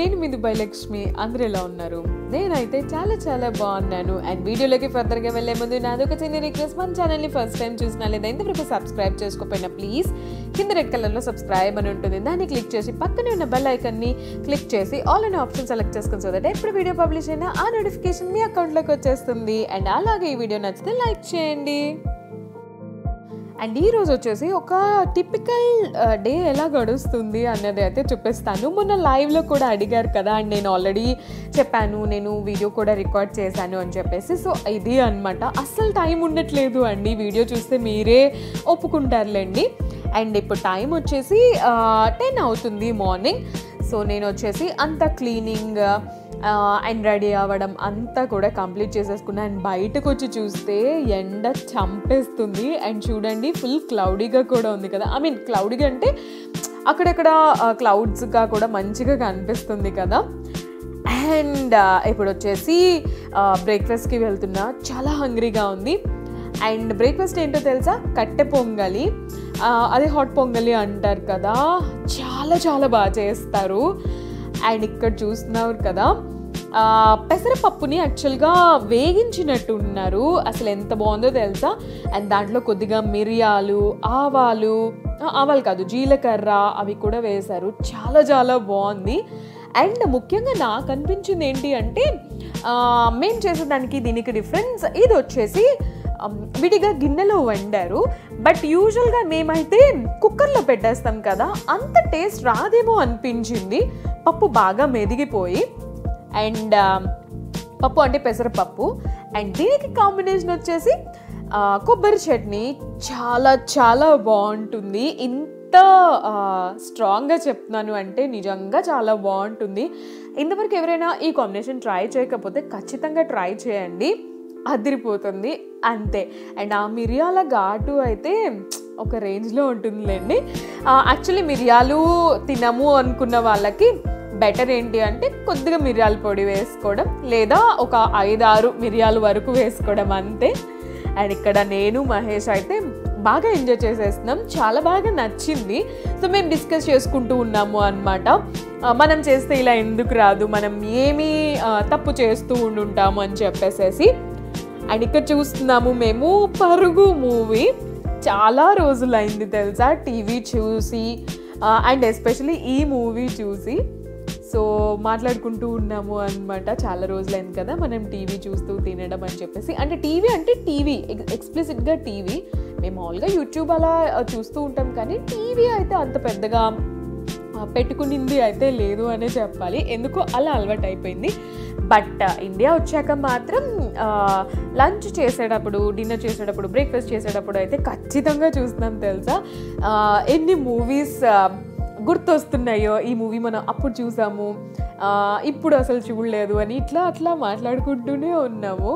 నేను మీ దుబాయ్ లక్ష్మి అందరూ ఎలా ఉన్నారు నేనైతే చాలా చాలా బాగున్నాను అండ్ వీడియోలోకి ఫర్దర్గా వెళ్ళే ముందు నాది ఒక చిన్న రిక్వెస్ట్ మన ఛానల్ని ఫస్ట్ టైం చూసినా లేదా ఇంతవరకు సబ్స్క్రైబ్ చేసుకోకపోయినా ప్లీజ్ కింద రెడ్ కలర్లో సబ్స్క్రైబ్ అని ఉంటుంది దాన్ని క్లిక్ చేసి పక్కనే ఉన్న బెల్ ఐకన్ని క్లిక్ చేసి ఆల్ అనే ఆప్షన్ సెలెక్ట్ చేసుకుని సో దట్ ఎప్పుడు వీడియో పబ్లిష్ అయినా ఆ నోటిఫికేషన్ మీ అకౌంట్లోకి వచ్చేస్తుంది అండ్ అలాగే ఈ వీడియో నచ్చితే లైక్ చేయండి అండ్ ఈ రోజు వచ్చేసి ఒక టిపికల్ డే ఎలా గడుస్తుంది అన్నది అయితే చూపిస్తాను మొన్న లైవ్లో కూడా అడిగారు కదా అండ్ నేను ఆల్రెడీ చెప్పాను నేను వీడియో కూడా రికార్డ్ చేశాను అని చెప్పేసి సో ఇది అనమాట అస్సలు టైం ఉండట్లేదు అండి వీడియో చూస్తే మీరే ఒప్పుకుంటారులేండి అండ్ ఇప్పుడు టైం వచ్చేసి టెన్ అవుతుంది మార్నింగ్ సో నేను వచ్చేసి అంత క్లీనింగ్ అండ్ రెడీ అవ్వడం అంతా కూడా కంప్లీట్ చేసేసుకున్నా అండ్ బయటకు వచ్చి చూస్తే ఎండ చంపేస్తుంది అండ్ చూడండి ఫుల్ క్లౌడీగా కూడా ఉంది కదా ఐ మీన్ క్లౌడీగా అంటే అక్కడక్కడ క్లౌడ్స్గా కూడా మంచిగా కనిపిస్తుంది కదా అండ్ ఇప్పుడు వచ్చేసి బ్రేక్ఫాస్ట్కి వెళ్తున్నా చాలా హంగ్రీగా ఉంది అండ్ బ్రేక్ఫాస్ట్ ఏంటో తెలుసా కట్టె పొంగలి అదే హాట్ పొంగలి అంటారు కదా చాలా చాలా బాగా చేస్తారు అండ్ ఇక్కడ చూస్తున్నారు కదా పెసరపప్పుని యాక్చువల్గా వేగించినట్టు ఉన్నారు అసలు ఎంత బాగుందో తెలుసా అండ్ దాంట్లో కొద్దిగా మిరియాలు ఆవాలు ఆవాలు కాదు జీలకర్ర అవి కూడా వేశారు చాలా చాలా బాగుంది అండ్ ముఖ్యంగా నాకు అనిపించింది ఏంటి అంటే మేము చేసేదానికి దీనికి డిఫరెన్స్ ఇది వచ్చేసి విడిగా గిన్నెలో వండారు బట్ యూజువల్గా మేమైతే కుక్కర్లో పెట్టేస్తాం కదా అంత టేస్ట్ రాదేమో అనిపించింది పప్పు బాగా మెదిగిపోయి అండ్ పప్పు అంటే పెసరపప్పు అండ్ దీనికి కాంబినేషన్ వచ్చేసి కొబ్బరి చట్నీ చాలా చాలా బాగుంటుంది ఇంత స్ట్రాంగ్గా చెప్తున్నాను అంటే నిజంగా చాలా బాగుంటుంది ఇంతవరకు ఎవరైనా ఈ కాంబినేషన్ ట్రై చేయకపోతే ఖచ్చితంగా ట్రై చేయండి అదిరిపోతుంది అంతే అండ్ ఆ మిరియాల ఘాటు అయితే ఒక రేంజ్లో ఉంటుందిలేండి యాక్చువల్లీ మిరియాలు తినము అనుకున్న వాళ్ళకి బెటర్ ఏంటి అంటే కొద్దిగా మిరియాల పొడి వేసుకోవడం లేదా ఒక ఐదారు మిరియాల వరకు వేసుకోవడం అంతే అండ్ ఇక్కడ నేను మహేష్ అయితే బాగా ఎంజాయ్ చేసేస్తున్నాం చాలా బాగా నచ్చింది సో మేము డిస్కస్ చేసుకుంటూ ఉన్నాము అనమాట మనం చేస్తే ఇలా ఎందుకు రాదు మనం ఏమీ తప్పు చేస్తూ ఉండుంటాము అని చెప్పేసేసి అండ్ ఇక్కడ చూస్తున్నాము మేము పరుగు మూవీ చాలా రోజులైంది తెలుసా టీవీ చూసి అండ్ ఎస్పెషలీ ఈ మూవీ చూసి సో మాట్లాడుకుంటూ ఉన్నాము అనమాట చాలా రోజులైంది కదా మనం టీవీ చూస్తూ తినడం అని చెప్పేసి అంటే టీవీ అంటే టీవీ ఎక్స్ప్లిసిట్గా టీవీ మేము మామూలుగా యూట్యూబ్ అలా చూస్తూ ఉంటాం కానీ టీవీ అయితే అంత పెద్దగా పెట్టుకునింది అయితే లేదు అనే చెప్పాలి ఎందుకో అలా అలవాటు అయిపోయింది బట్ ఇండియా వచ్చాక మాత్రం లంచ్ చేసేటప్పుడు డిన్నర్ చేసేటప్పుడు బ్రేక్ఫాస్ట్ చేసేటప్పుడు అయితే ఖచ్చితంగా చూస్తున్నాం తెలుసా ఎన్ని మూవీస్ గుర్తొస్తున్నాయో ఈ మూవీ మనం అప్పుడు చూసాము ఇప్పుడు అసలు చూడలేదు అని ఇట్లా అట్లా మాట్లాడుకుంటూనే ఉన్నాము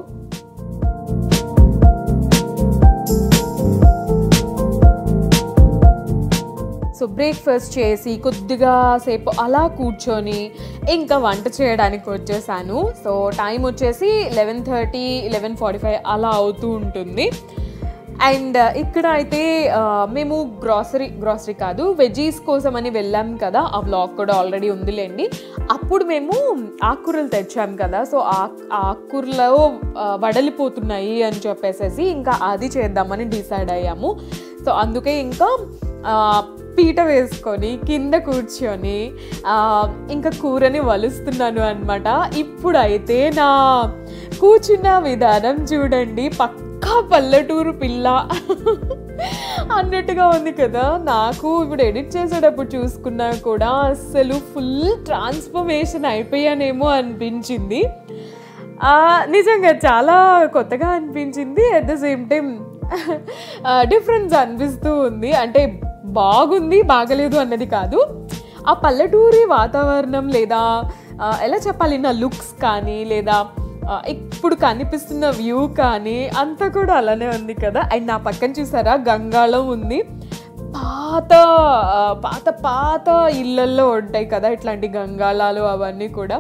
సో బ్రేక్ఫాస్ట్ చేసి కొద్దిగా సేపు అలా కూర్చొని ఇంకా వంట చేయడానికి వచ్చేసాను సో టైం వచ్చేసి eleven thirty eleven forty five అలా అవుతూ ఉంటుంది అండ్ ఇక్కడ అయితే మేము గ్రాసరీ గ్రాసరీ కాదు వెజీస్ కోసం అని వెళ్ళాం కదా ఆ బ్లాగ్ కూడా ఆల్రెడీ ఉందిలేండి అప్పుడు మేము ఆకుకూరలు తెచ్చాం కదా సో ఆకుకూరలో వడలిపోతున్నాయి అని చెప్పేసేసి ఇంకా అది చేద్దామని డిసైడ్ అయ్యాము సో అందుకే ఇంకా పీట వేసుకొని కింద కూర్చొని ఇంకా కూరని వలుస్తున్నాను అనమాట ఇప్పుడైతే నా కూర్చున్న విధానం చూడండి పక్కా పల్లెటూరు పిల్ల అన్నట్టుగా ఉంది కదా నాకు ఇప్పుడు ఎడిట్ చేసేటప్పుడు చూసుకున్నా కూడా అస్సలు ఫుల్ ట్రాన్స్ఫర్మేషన్ అయిపోయానేమో అనిపించింది నిజంగా చాలా కొత్తగా అనిపించింది at the same time difference అనిపిస్తూ ఉంది అంటే బాగుంది బాగలేదు అన్నది కాదు ఆ పల్లెటూరి వాతావరణం లేదా ఎలా చెప్పాలి నా లుక్స్ కానీ లేదా ఇప్పుడు కనిపిస్తున్న వ్యూ కానీ అంతా కూడా అలానే ఉంది కదా అండ్ నా పక్కన చూసారా గంగాళం ఉంది పాత పాత పాత ఇళ్ళల్లో ఉంటాయి కదా ఇట్లాంటి గంగాళాలు అవన్నీ కూడా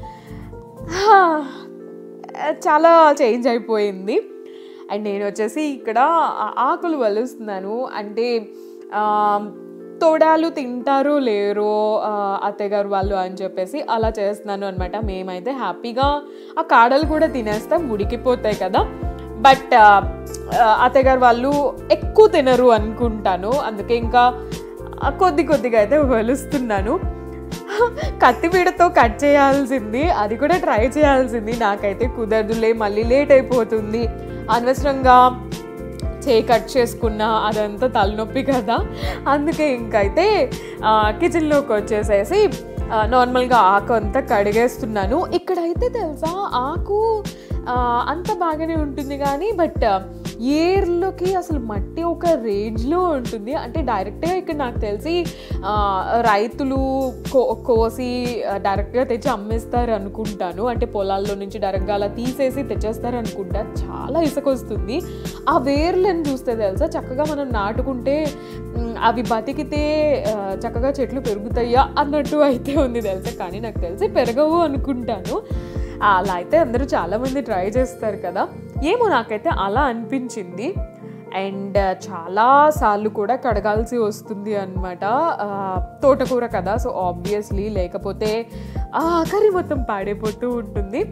చాలా చేంజ్ అయిపోయింది అండ్ నేను వచ్చేసి ఇక్కడ ఆకులు వలుస్తున్నాను అంటే తోడాలు తింటారో లేరో ఆ, అత్తయ్య గారు వాళ్ళు అని చెప్పేసి అలా చేస్తున్నాను అనమాట మేమైతే హ్యాపీగా ఆ కాడలు కూడా తినేస్తాం ఉడికిపోతాయి కదా బట్ అత్తయ్య గారు వాళ్ళు ఎక్కువ తినరు అనుకుంటాను అందుకే ఇంకా ఆ, కొద్ది కొద్దిగా అయితే వెలుస్తున్నాను కత్తిపీడతో కట్ చేయాల్సింది అది కూడా ట్రై చేయాల్సింది నాకైతే కుదరదులే మళ్ళీ లేట్ అయిపోతుంది అనవసరంగా చేయి కట్ చేసుకున్న అదంతా తలనొప్పి కదా అందుకే ఇంకైతే కిచెన్లోకి వచ్చేసేసి ఆ, నార్మల్గా ఆకు అంతా కడిగేస్తున్నాను ఇక్కడైతే తెలుసా ఆకు ఆ, అంత బాగానే ఉంటుంది కానీ బట్ ఏర్లోకి అసలు మట్టి ఒక రేంజ్లో ఉంటుంది అంటే డైరెక్ట్గా ఇక్కడ నాకు తెలిసి ఆ, రైతులు కో కోసి ఆ, డైరెక్ట్గా తెచ్చి అమ్మేస్తారు అనుకుంటాను అంటే పొలాల్లో నుంచి డైరెక్ట్గా అలా తీసేసి తెచ్చేస్తారు అనుకుంటా చాలా ఇసుక వస్తుంది ఆ వేర్లను చూస్తే తెలుసా చక్కగా మనం నాటుకుంటే మ్, అవి బతికితే ఆ, చక్కగా చెట్లు పెరుగుతాయా అన్నట్టు అయితే ఉంది తెలుసా కానీ నాకు తెలిసి పెరగవు అనుకుంటాను అలా అయితే అందరూ చాలామంది ట్రై చేస్తారు కదా ఏమో నాకైతే అలా అనిపించింది అండ్ చాలా సార్లు కూడా కడగాల్సి వస్తుంది అనమాట తోటకూర కదా సో ఆబ్వియస్లీ లేకపోతే ఆ కర్రీ మొత్తం పాడైపోతూ ఉంటుంది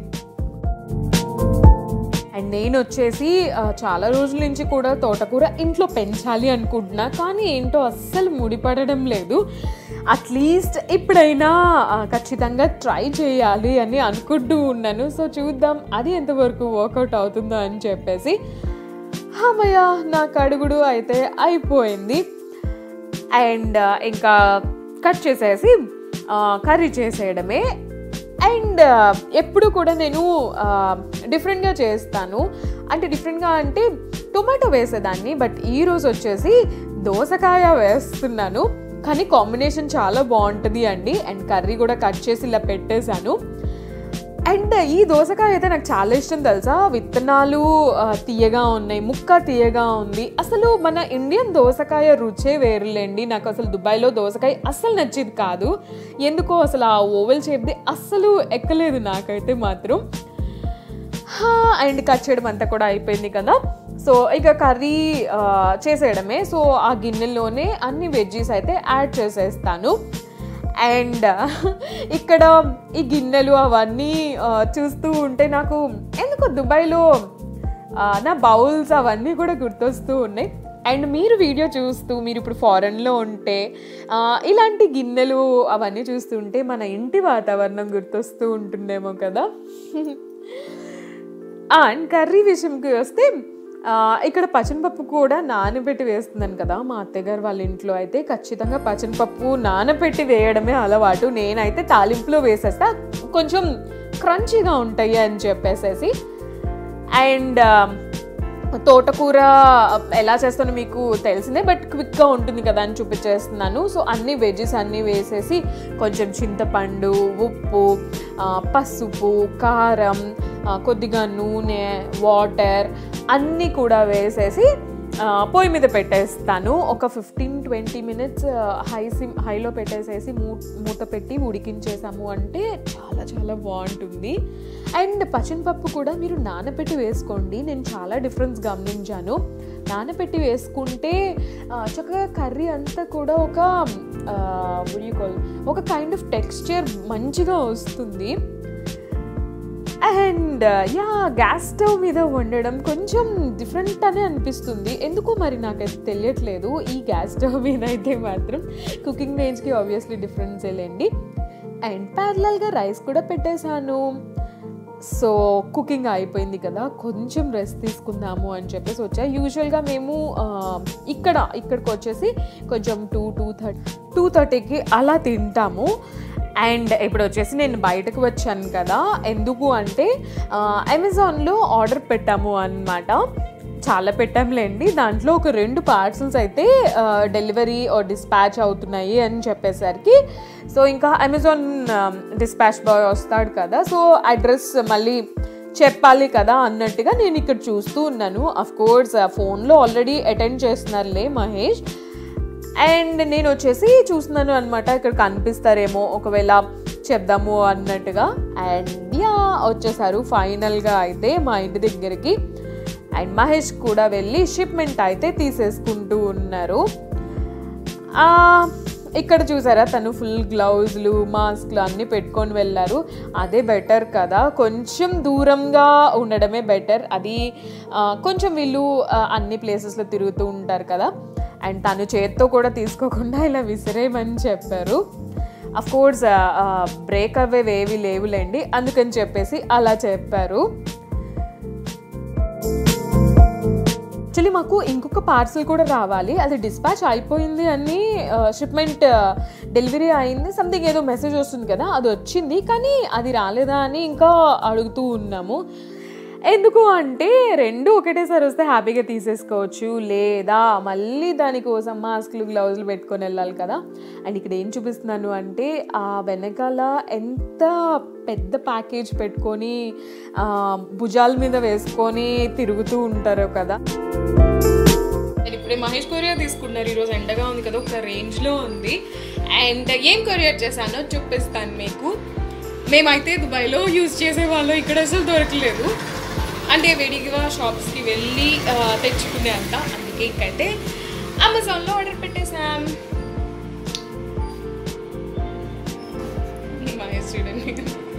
అండ్ నేను వచ్చేసి ఆ, చాలా రోజుల నుంచి కూడా తోటకూర ఇంట్లో పెంచాలి అనుకుంటున్నా కానీ ఏంటో అస్సలు ముడిపడడం లేదు అట్లీస్ట్ ఇప్పుడైనా ఆ, ఖచ్చితంగా ట్రై చేయాలి అని అనుకుంటూ ఉన్నాను సో చూద్దాం అది ఎంతవరకు వర్కౌట్ అవుతుందో అని చెప్పేసి అమ్మయ్య నా కడుగుడు అయితే అయిపోయింది అండ్ ఇంకా కట్ చేసేసి కర్రీ చేసేయడమే అండ్ ఎప్పుడు కూడా నేను డిఫరెంట్గా చేస్తాను అంటే డిఫరెంట్గా అంటే టొమాటో వేసేదాన్ని బట్ ఈ రోజు వచ్చేసి దోసకాయ వేస్తున్నాను కానీ కాంబినేషన్ చాలా బాగుంటుంది అండి అండ్ కర్రీ కూడా కట్ చేసి ఇలా పెట్టేశాను అండ్ ఈ దోసకాయ అయితే నాకు చాలా ఇష్టం తెలుసా విత్తనాలు ఆ, తీయగా ఉన్నాయి ముక్క తీయగా ఉంది అసలు మన ఇండియన్ దోసకాయ రుచే వేరులేండి నాకు అసలు దుబాయ్లో దోసకాయ అస్సలు నచ్చేది కాదు ఎందుకో అసలు ఆ ఓవెల్ షేప్ది అస్సలు ఎక్కలేదు నాకైతే మాత్రం అండ్ కట్ చేయడం అంతా కూడా అయిపోయింది కదా సో ఇక కర్రీ ఆ, చేసేయడమే సో ఆ గిన్నెలోనే అన్ని వెజ్జీస్ అయితే యాడ్ చేసేస్తాను అండ్ ఇక్కడ ఈ గిన్నెలు అవన్నీ ఆ, చూస్తూ ఉంటే నాకు ఎందుకో దుబాయ్లో ఆ, నా బౌల్స్ అవన్నీ కూడా గుర్తొస్తూ ఉన్నాయి అండ్ మీరు వీడియో చూస్తూ మీరు ఇప్పుడు ఫారెన్లో ఉంటే ఆ, ఇలాంటి గిన్నెలు అవన్నీ చూస్తుంటే మన ఇంటి వాతావరణం గుర్తొస్తూ ఉంటుందేమో కదా అండ్ కర్రీ విషయంకి వస్తే ఆ, ఇక్కడ పచ్చనిపప్పు కూడా నానబెట్టి వేస్తున్నాను కదా మా అత్తగారు వాళ్ళ ఇంట్లో అయితే ఖచ్చితంగా పచ్చనిపప్పు నానబెట్టి వేయడమే అలవాటు నేనైతే తాలింపులో వేసేస్తా కొంచెం క్రంచీగా ఉంటాయి అని చెప్పేసేసి అండ్ తోటకూర ఎలా చేస్తానో మీకు తెలిసిందే బట్ క్విక్గా ఉంటుంది కదా అని చూపించేస్తున్నాను సో అన్ని వెజెస్ అన్నీ వేసేసి కొంచెం చింతపండు ఉప్పు ఆ, పసుపు కారం ఆ, కొద్దిగా నూనె వాటర్ అన్నీ కూడా వేసేసి ఆ, పొయ్యి మీద పెట్టేస్తాను ఒక fifteen twenty minutes high sim హైలో పెట్టేసేసి మూ మూత పెట్టి ఉడికించేసాము అంటే చాలా చాలా బాగుంటుంది అండ్ పచ్చనిపప్పు కూడా మీరు నానబెట్టి వేసుకోండి నేను చాలా డిఫరెన్స్ గమనించాను నానబెట్టి వేసుకుంటే ఆ, చక్కగా కర్రీ అంతా కూడా ఒక కాల్ ఒక కైండ్ ఆఫ్ టెక్స్చర్ మంచిగా వస్తుంది అండ్ యా గ్యాస్ స్టవ్ మీద వండడం కొంచెం డిఫరెంట్ అనే అనిపిస్తుంది ఎందుకో మరి నాకైతే తెలియట్లేదు ఈ గ్యాస్ స్టవ్ మీద అయితే మాత్రం కుకింగ్ రేంజ్కి ఆబ్వియస్లీ డిఫరెన్స్ లేండి అండ్ ప్యారలల్గా రైస్ కూడా పెట్టేశాను సో కుకింగ్ అయిపోయింది కదా కొంచెం రెస్ట్ తీసుకుందాము అని చెప్పేసి వచ్చా యూజువల్గా మేము ఆ, ఇక్కడ ఇక్కడికి వచ్చేసి కొంచెం టూ టూ థర్టీ టూ థర్టీకి అలా తింటాము అండ్ ఇప్పుడు వచ్చేసి నేను బయటకు వచ్చాను కదా ఎందుకు అంటే ఆ, అమెజాన్లో ఆర్డర్ పెట్టాము అన్నమాట చాలా పెట్టాంలేండి దాంట్లో ఒక రెండు పార్సల్స్ అయితే డెలివరీ డిస్పాచ్ అవుతున్నాయి అని చెప్పేసరికి సో ఇంకా అమెజాన్ డిస్పాచ్ బాయ్ వస్తాడు కదా సో అడ్రస్ మళ్ళీ చెప్పాలి కదా అన్నట్టుగా నేను ఇక్కడ చూస్తూ ఉన్నాను అఫ్ కోర్స్ ఫోన్లో ఆల్రెడీ అటెండ్ చేస్తున్నారులే మహేష్ అండ్ నేను వచ్చేసి చూస్తున్నాను అనమాట ఇక్కడ కనిపిస్తారేమో ఒకవేళ చెప్దాము అన్నట్టుగా అండ్ యా వచ్చేసారు ఫైనల్గా అయితే మా ఇంటి దగ్గరికి అండ్ మహేష్ కూడా వెళ్ళి షిప్మెంట్ అయితే తీసేసుకుంటూ ఉన్నారు ఆ, ఇక్కడ చూసారా తను ఫుల్ గ్లౌజులు మాస్క్లు అన్నీ పెట్టుకొని వెళ్ళారు అదే బెటర్ కదా కొంచెం దూరంగా ఉండడమే బెటర్ అది ఆ, కొంచెం వీళ్ళు ఆ, అన్ని ప్లేసెస్లో తిరుగుతూ ఉంటారు కదా అండ్ తను చేత్తో కూడా తీసుకోకుండా ఇలా విసిరేయమని చెప్పారు అఫ్ కోర్స్ బ్రేక్ అవేవి ఏవి లేవులేండి అందుకని చెప్పేసి అలా చెప్పారు యాక్చువల్లీ మాకు ఇంకొక పార్సిల్ కూడా రావాలి అది డిస్పాచ్ అయిపోయింది అని షిప్మెంట్ డెలివరీ అయింది సంథింగ్ ఏదో మెసేజ్ వస్తుంది కదా అది వచ్చింది కానీ అది రాలేదా అని ఇంకా అడుగుతూ ఉన్నాము ఎందుకు అంటే రెండు ఒకటేసారి వస్తే హ్యాపీగా తీసేసుకోవచ్చు లేదా మళ్ళీ దానికోసం మాస్క్లు గ్లౌజులు పెట్టుకొని వెళ్ళాలి కదా అండ్ ఇక్కడ ఏం చూపిస్తున్నాను అంటే ఆ వెనకాల ఎంత పెద్ద ప్యాకేజ్ పెట్టుకొని ఆ, భుజాల మీద వేసుకొని తిరుగుతూ ఉంటారో కదా నేను ఇప్పుడే మహేష్ కొరియర్ తీసుకున్నారు ఈరోజు ఎండగా ఉంది కదా ఒక రేంజ్లో ఉంది అండ్ ఏం కొరియర్ చేశానో చూపిస్తాను మీకు మేమైతే దుబాయ్లో యూజ్ చేసే వాళ్ళు ఇక్కడ అసలు దొరకలేదు అంటే విడిగా షాప్స్కి వెళ్ళి ఆ, తెచ్చుకునే అంత అందుకే ఇంకైతే అమెజాన్లో ఆర్డర్ పెట్టేశాం మహేష్ చూడండి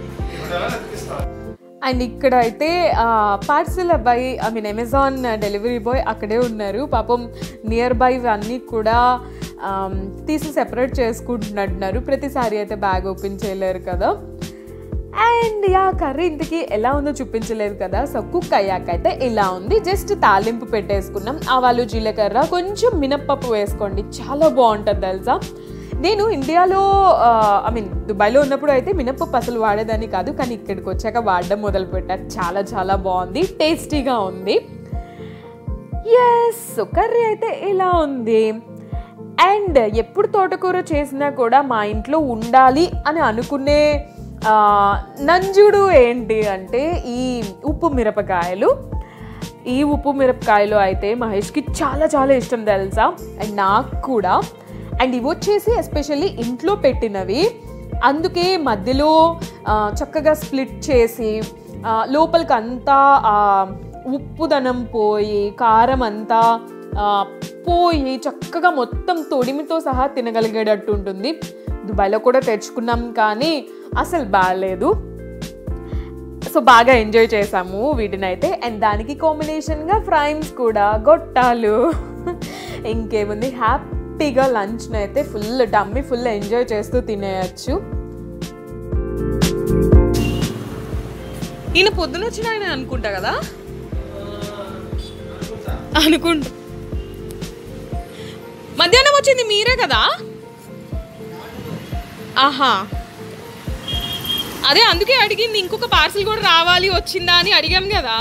అండ్ ఇక్కడ అయితే పార్సల్ అబ్బాయి I mean Amazon delivery boy అక్కడే ఉన్నారు పాపం నియర్ బై అన్నీ కూడా ఆమ్, తీసి సెపరేట్ చేసుకుంటున్నట్టున్నారు ప్రతిసారి అయితే బ్యాగ్ ఓపెన్ చేయలేరు కదా అండ్ యా కర్రీ ఇంతకి ఎలా ఉందో చూపించలేదు కదా సో కుక్ అయ్యాక అయితే ఇలా ఉంది జస్ట్ తాలింపు పెట్టేసుకున్నాం ఆవాలు జీలకర్ర కొంచెం మినప్పప్పు వేసుకోండి చాలా బాగుంటుంది తెలుసా నేను ఇండియాలో ఐ మీన్ దుబాయ్లో ఉన్నప్పుడు అయితే మినప్పప్పు అసలు వాడేదాన్ని కాదు కానీ ఇక్కడికి వచ్చాక వాడడం మొదలుపెట్టారు చాలా చాలా బాగుంది టేస్టీగా ఉంది ఎస్ కర్రీ అయితే ఇలా ఉంది అండ్ ఎప్పుడు తోటకూర చేసినా కూడా మా ఇంట్లో ఉండాలి అని అనుకునే ఆ, నంజుడు ఏంటి అంటే ఈ ఉప్పు మిరపకాయలు ఈ ఉప్పు మిరపకాయలు అయితే మహేష్కి చాలా చాలా ఇష్టం తెలుసా అండ్ నాకు కూడా అండ్ ఇవి వచ్చేసి ఎస్పెషల్లీ ఇంట్లో పెట్టినవి అందుకే మధ్యలో ఆ, చక్కగా స్ప్లిట్ చేసి ఆ, లోపలికి అంతా ఆ, ఉప్పుదనం పోయి కారం అంతా ఆ, పోయి చక్కగా మొత్తం తొడిమితో సహా తినగలిగేటట్టు ఉంటుంది దుబాయ్లో కూడా తెచ్చుకున్నాం కానీ అసలు బాగాలేదు సో బాగా ఎంజాయ్ చేసాము వీటినైతే అండ్ దానికి కాంబినేషన్గా ఫ్రైమ్స్ కూడా గొట్టాలు ఇంకేముంది హ్యాపీగా లంచ్ని అయితే ఫుల్ డమ్మి ఫుల్ ఎంజాయ్ చేస్తూ తినేయచ్చు ఈయన పొద్దున వచ్చిన ఆయన అనుకుంటా కదా అనుకుంటా మధ్యాహ్నం వచ్చింది మీరే కదా ఆహా అదే అందుకే అడిగింది ఇంకొక పార్సిల్ కూడా రావాలి వచ్చిందా అని అడిగాం కదా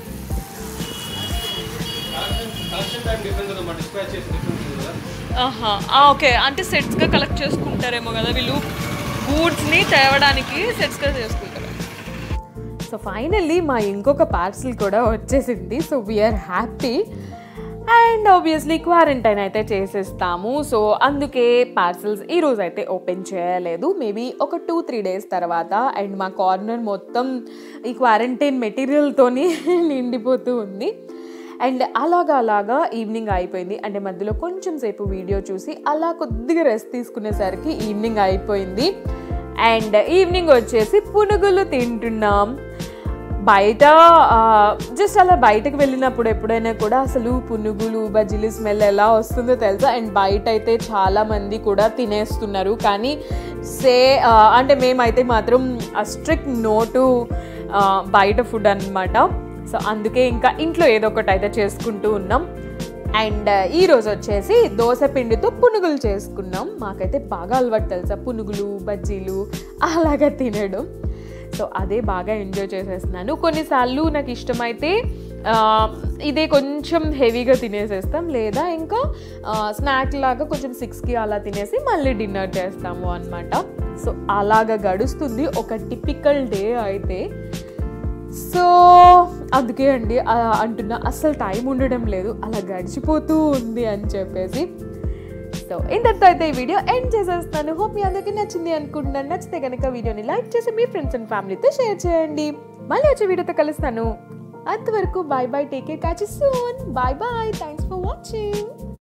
కలెక్షన్ టైం డిఫరెంట్ కదా మా డిస్పాచ్ చేసి డిఫరెంట్ ఉంది కదా ఆహా ఓకే అంటే సెట్స్గా కలెక్ట్ చేసుకుంటారేమో కదా వీళ్ళు గూడ్స్ని తేవడానికి సెట్స్గా చేసుకుంటారు సో ఫైనల్లీ మా ఇంకొక పార్సిల్ కూడా వచ్చేసింది so we're happy and obviously quarantine అయితే చేసేస్తాము సో అందుకే పార్సల్స్ ఈ రోజు అయితే ఓపెన్ చేయలేదు మేబీ ఒక టూ త్రీ డేస్ తర్వాత అండ్ మా కార్నర్ మొత్తం ఈ క్వారంటైన్ మెటీరియల్తోని నిండిపోతూ ఉంది అండ్ అలాగా అలాగా ఈవినింగ్ అయిపోయింది అంటే మధ్యలో కొంచెం సేపు వీడియో చూసి అలా కొద్దిగా రెస్ట్ తీసుకునేసరికి ఈవినింగ్ అయిపోయింది అండ్ ఈవినింగ్ వచ్చేసి పునుగులు తింటున్నాం బయట జస్ట్ అలా బయటకు వెళ్ళినప్పుడు ఎప్పుడైనా కూడా అసలు పునుగులు బజ్జీలు స్మెల్ ఎలా వస్తుందో తెలుసా అండ్ బయట అయితే చాలా మంది కూడా తినేస్తున్నారు కానీ సే ఆ, అంటే మేమైతే మాత్రం స్ట్రిక్ట్ నోటు బయట ఫుడ్ అన్నమాట సో అందుకే ఇంకా ఇంట్లో ఏదో ఒకటి అయితే చేసుకుంటూ ఉన్నాం అండ్ ఈ రోజు వచ్చేసి దోశ పిండితో పునుగులు చేసుకున్నాం మాకైతే బాగా అలవాటు తెలుసా పునుగులు బజ్జీలు అలాగా తినడం సో అదే బాగా ఎంజాయ్ చేసేస్తున్నాను కొన్నిసార్లు నాకు ఇష్టమైతే ఆ, ఇదే కొంచెం హెవీగా తినేసేస్తాం లేదా ఇంకా స్నాక్ లాగా కొంచెం సిక్స్కి అలా తినేసి మళ్ళీ డిన్నర్ చేస్తాము అనమాట సో అలాగా గడుస్తుంది ఒక టిపికల్ డే అయితే సో అందుకే అండి ఆ, అంటున్నా అస్సలు టైం ఉండడం లేదు అలా గడిచిపోతూ ఉంది అని చెప్పేసి సో ఇంతటితో అయితే ఈ వీడియో ఎండ్ చేసేస్తాను హోప్ మీ అందరికీ నచ్చింది అనుకుంటున్నాను నచ్చితే కనుక వీడియోని లైక్ చేసి మీ ఫ్రెండ్స్ అండ్ ఫ్యామిలీతో షేర్ చేయండి మళ్ళీ వచ్చే వీడియోతో కలుస్తాను అంతవరకు bye bye take care catch you soon bye bye thanks for watching